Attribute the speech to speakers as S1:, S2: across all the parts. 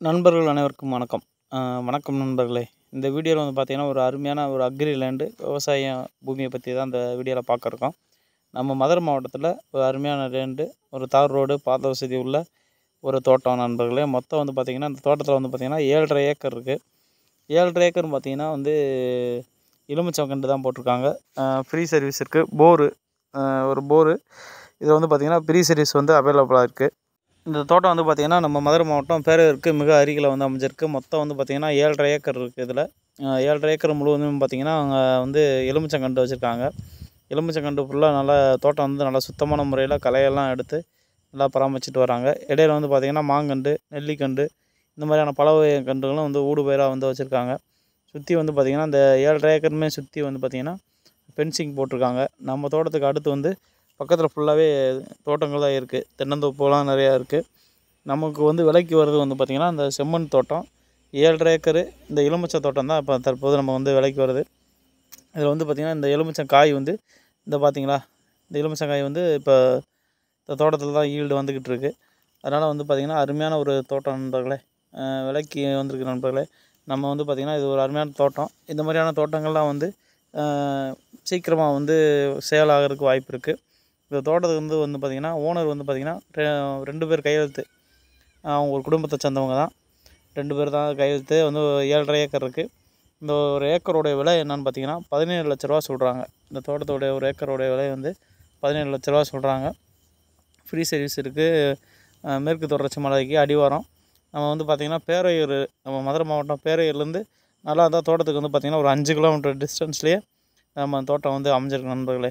S1: நண்பர்கள் அனைவருக்கும் வணக்கம் வணக்கம் நண்பர்களே இந்த வீடியோவில் வந்து பார்த்திங்கன்னா ஒரு அருமையான ஒரு அக்ரி லேண்டு விவசாய பூமியை பற்றி தான் இந்த வீடியோவில் பார்க்க இருக்கோம் நம்ம மதுரை மாவட்டத்தில் ஒரு அருமையான லேண்டு ஒரு தார் ரோடு பாத வசதி உள்ள ஒரு தோட்டம் நண்பர்களே மொத்தம் வந்து பார்த்திங்கன்னா இந்த தோட்டத்தில் வந்து பார்த்திங்கன்னா ஏழரை ஏக்கர் இருக்குது ஏழரை ஏக்கர் பார்த்திங்கன்னா வந்து எலுமிச்சங்கன்று தான் போட்டிருக்காங்க ஃப்ரீ சர்வீஸ் இருக்குது போரு ஒரு போரு இதில் வந்து பார்த்திங்கன்னா ஃப்ரீ சர்வீஸ் வந்து அவைலபிளாக இருக்குது இந்த தோட்டம் வந்து பார்த்திங்கன்னா நம்ம மதுரை மாவட்டம் பேரூருக்கு மிக அருகில் வந்து அமைஞ்சிருக்கு மொத்தம் வந்து பார்த்திங்கன்னா ஏழரை ஏக்கர் இருக்குது இதில் ஏழரை ஏக்கர் முழுவதும் பார்த்திங்கன்னா அவங்க வந்து எலுமிச்சங்கன்று வச்சுருக்காங்க எலுமிச்சங்கன்று ஃபுல்லாக நல்லா தோட்டம் வந்து நல்லா சுத்தமான முறையில் களையெல்லாம் எடுத்து நல்லா பராமரிச்சுட்டு வராங்க இடையில வந்து பார்த்திங்கன்னா மாங்கன்று நெல்லிக்கன்று இந்த மாதிரியான பல வகை கன்றுகளும் வந்து ஊடு பயிராக வந்து வச்சுருக்காங்க சுற்றி வந்து பார்த்திங்கன்னா இந்த ஏழரை ஏக்கருமே சுற்றி வந்து பார்த்திங்கன்னா ஃபென்சிங் போட்டிருக்காங்க நம்ம தோட்டத்துக்கு அடுத்து வந்து பக்கத்தில் ஃபுல்லாகவே தோட்டங்கள் தான் இருக்குது தென்னந்தோப்புலாம் நிறையா இருக்குது நமக்கு வந்து விலைக்கு வர்றது வந்து பார்த்திங்கன்னா இந்த செம்மண் தோட்டம் ஏழரை ஏக்கரு இந்த எலுமிச்சை தோட்டம் தான் இப்போ தற்போது நம்ம வந்து விலைக்கு வருது இதில் வந்து பார்த்திங்கன்னா இந்த எலுமிச்சம் காய் வந்து இந்த பார்த்திங்களா இந்த எலுமிச்சங்காய் வந்து இப்போ இந்த தோட்டத்தில் தான் ஈல்டு வந்துக்கிட்டு இருக்குது அதனால் வந்து பார்த்திங்கன்னா அருமையான ஒரு தோட்டம் நண்பர்களே விலைக்கு வந்திருக்கு நண்பர்களே நம்ம வந்து பார்த்திங்கன்னா இது ஒரு அருமையான தோட்டம் இந்த மாதிரியான தோட்டங்கள்லாம் வந்து சீக்கிரமாக வந்து சேல் ஆகிறதுக்கு வாய்ப்பு இருக்குது இந்த தோட்டத்துக்கு வந்து வந்து பார்த்திங்கன்னா ஓனர் வந்து பார்த்திங்கன்னா ரெண்டு பேர் கையெழுத்து அவங்க ஒரு குடும்பத்தை சேர்ந்தவங்க தான் ரெண்டு பேர் தான் கையெழுத்து வந்து ஏழரை ஏக்கர் இருக்குது இந்த ஒரு ஏக்கரோடைய விலை என்னன்னு பார்த்தீங்கன்னா பதினேழு லட்ச ரூபா சொல்கிறாங்க இந்த தோட்டத்தோடைய ஒரு ஏக்கரோடைய விலை வந்து பதினேழு லட்ச ரூபா சொல்கிறாங்க ஃப்ரீ சர்வீஸ் இருக்குது மேற்கு தொடர்ச்சி மலைக்கு அடிவாரம் நம்ம வந்து பார்த்திங்கன்னா பேரையூர் நம்ம மதுரை மாவட்டம் பேரையூர்லேருந்து நல்லா இருந்தால் தோட்டத்துக்கு வந்து பார்த்திங்கன்னா ஒரு அஞ்சு கிலோமீட்டர் டிஸ்டன்ஸ்லேயே நம்ம தோட்டம் வந்து அமைஞ்சிருக்கு நண்பர்களே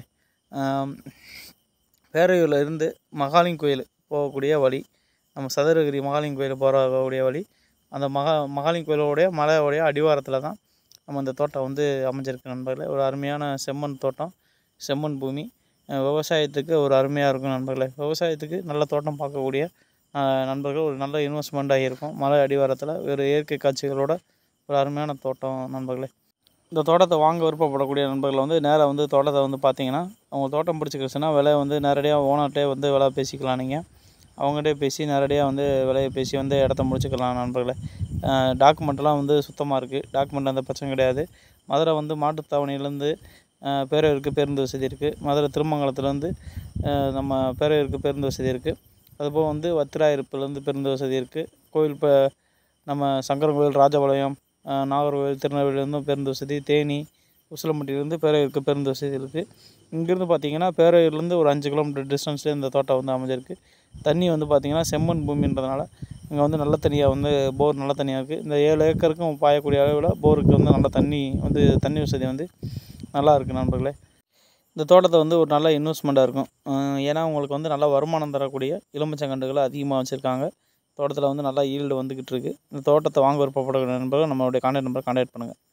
S1: பேரையூரில் இருந்து மகாலிங் கோயில் போகக்கூடிய வழி நம்ம சதுரகிரி மகாலிங் கோயில் போகக்கூடிய வழி அந்த மகா மகாலிங் கோயிலோடைய மலையோடைய அடிவாரத்தில் தான் நம்ம இந்த தோட்டம் வந்து அமைஞ்சிருக்கு நண்பர்களே ஒரு அருமையான செம்மண் தோட்டம் செம்மண் பூமி விவசாயத்துக்கு ஒரு அருமையாக இருக்கும் நண்பர்களே விவசாயத்துக்கு நல்ல தோட்டம் பார்க்கக்கூடிய நண்பர்கள் ஒரு நல்ல இன்வெஸ்ட்மெண்ட்டாக இருக்கும் மலை அடிவாரத்தில் ஒரு இயற்கை காட்சிகளோட ஒரு அருமையான தோட்டம் நண்பர்களே இந்த தோட்டத்தை வாங்க விருப்பப்படக்கூடிய நண்பர்கள் வந்து நேராக வந்து தோட்டத்தை வந்து பார்த்தீங்கன்னா அவங்க தோட்டம் பிடிச்சிக்கிடுச்சுன்னா விலை வந்து நேரடியாக ஓனர்கிட்டே வந்து விலை பேசிக்கலாம் நீங்கள் அவங்ககிட்டே பேசி நேரடியாக வந்து விலையை பேசி வந்து இடத்த முடிச்சுக்கலாம் நண்பர்களே டாக்குமெண்ட்லாம் வந்து சுத்தமாக இருக்குது டாக்குமெண்ட் அந்த பிரச்சனை கிடையாது மதுரை வந்து மாட்டுத்தாவணியிலேருந்து பேரையூருக்கு பேருந்து வசதி இருக்குது மதுரை திருமங்கலத்துலேருந்து நம்ம பேரையூருக்கு பேருந்து வசதி இருக்குது அதுபோக வந்து வத்திராயிருப்புலேருந்து பேருந்து வசதி இருக்குது கோயில் இப்போ நம்ம சங்கரன் கோயில் ராஜபாளையம் நாகர்கோவில் திருநெல்வேலியிலேருந்தும் பேருந்து வசதி தேனி உசிலம்பட்டியிலேருந்து பேரையூருக்கு பேருந்து வசதி இருக்குது இங்கேருந்து பார்த்தீங்கன்னா பேரையூர்லேருந்து ஒரு அஞ்சு கிலோமீட்டர் டிஸ்டன்ஸ்லேயே இந்த தோட்டம் வந்து அமைஞ்சிருக்கு தண்ணி வந்து பார்த்திங்கன்னா செம்மண் பூமின்றதுனால இங்கே வந்து நல்ல தண்ணியாக வந்து போர் நல்ல தண்ணியாக இருக்குது இந்த ஏழு ஏக்கருக்கும் பாயக்கூடிய அளவில் போருக்கு வந்து நல்ல தண்ணி வந்து தண்ணி வசதி வந்து நல்லா இருக்குது நண்பர்களே இந்த தோட்டத்தை வந்து ஒரு நல்ல இன்வெஸ்ட்மெண்ட்டாக இருக்கும் ஏன்னா உங்களுக்கு வந்து நல்ல வருமானம் தரக்கூடிய எலுமிச்சங்கண்டுகளை அதிகமாக வச்சுருக்காங்க தோட்டத்தில் வந்து நல்லா ஈல்டு வந்துக்கிட்டு இருக்குது இந்த தோட்டத்தை வாங்க விருப்பப்படக்கூடிய நண்பர்கள் நம்மளுடைய கான்டாக்ட் நம்பர் கான்டாக்ட் பண்ணுங்கள்